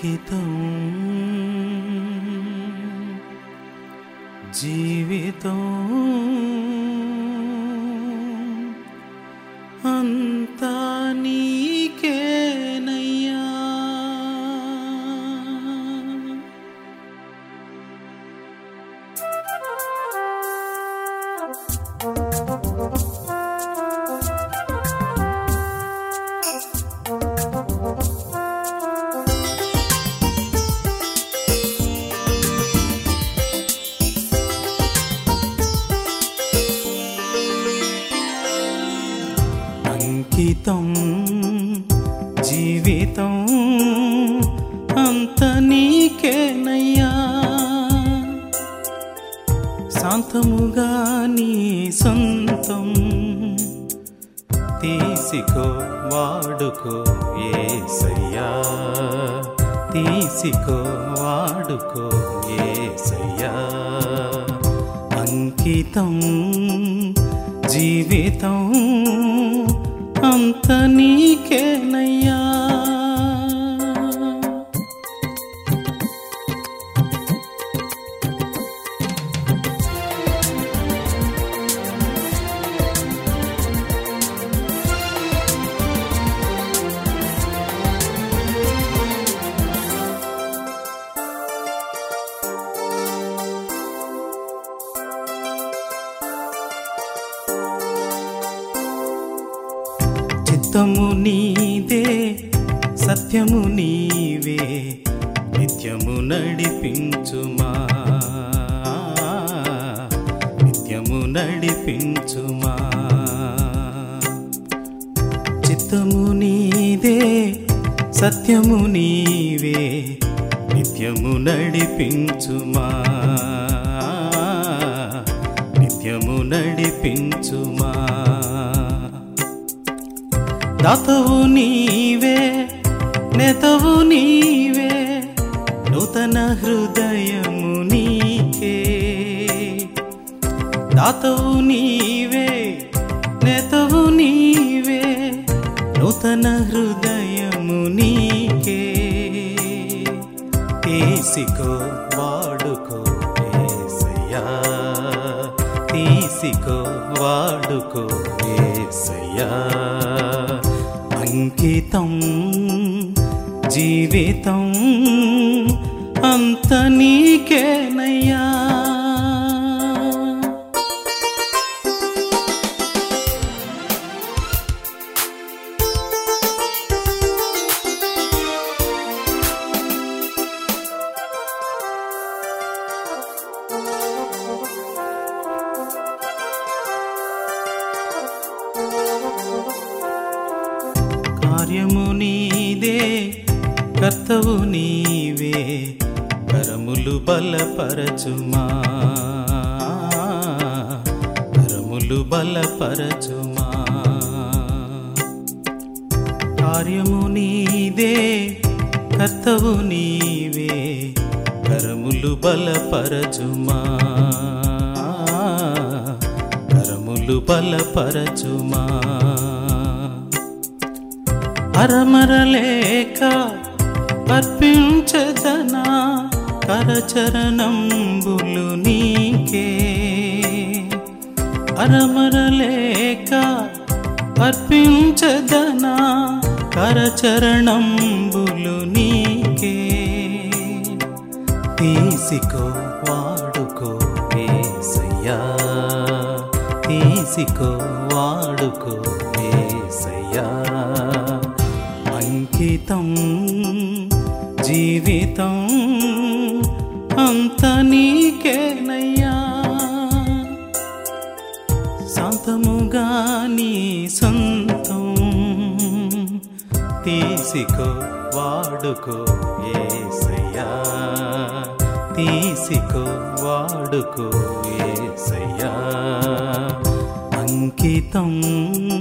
అంకితం జీవితం అంతా నీకేనయ్యా అంకితం జీవితం అంత నీకేనయ్యా శాంతముగా నీ సొంతం తీసికో వాడుకో ఏసయ్యా తీసికో వాడుకో ఏసయ్యా అంకితం జీవితం అంత నీకేనయ్యా చిత్తము నీదే సత్యము నీవే నిత్యము నడిపించుమా నిత్యము నడిపించుమా చిత్తము నీదే సత్యము నీవే నిత్యము నడిపించుమా నిత్యము నడిపించుమా దాతవు నీవే నెతవు నీవే నూతన హృదయము నీకే దాతవు నీవే నెతవు నీవే నూతన హృదయము నీకే తీసికో వాడుకో ఏసయ్యా తీసికో వాడుకో ఏసయ్యా అంకితం జీవితం అంత నీకేనయ్యా కార్యము నీదే కర్తవు నీవే కరములు బలపరచుమా కరములు బలపరచుమా కార్యము నీదే కర్తవు నీవే కరములు బలపరచుమా కరములు బలపరచుమా అరమరలేక అర్పించదనా కరచరణంబులు నీకే అరమరలేక అర్పించదనా కరచరణంబులు నీకే తీసికో వాడుకో ఏసయ్యా తీసికో వాడుకో ఏసయ్యా అంకితం జీవితం అంత నీకేనయ్యా శాంతముగా నీ సొంతం తీసికో వాడుకో ఏసయ్యా తీసికో వాడుకో ఏసయ్యా అంకితం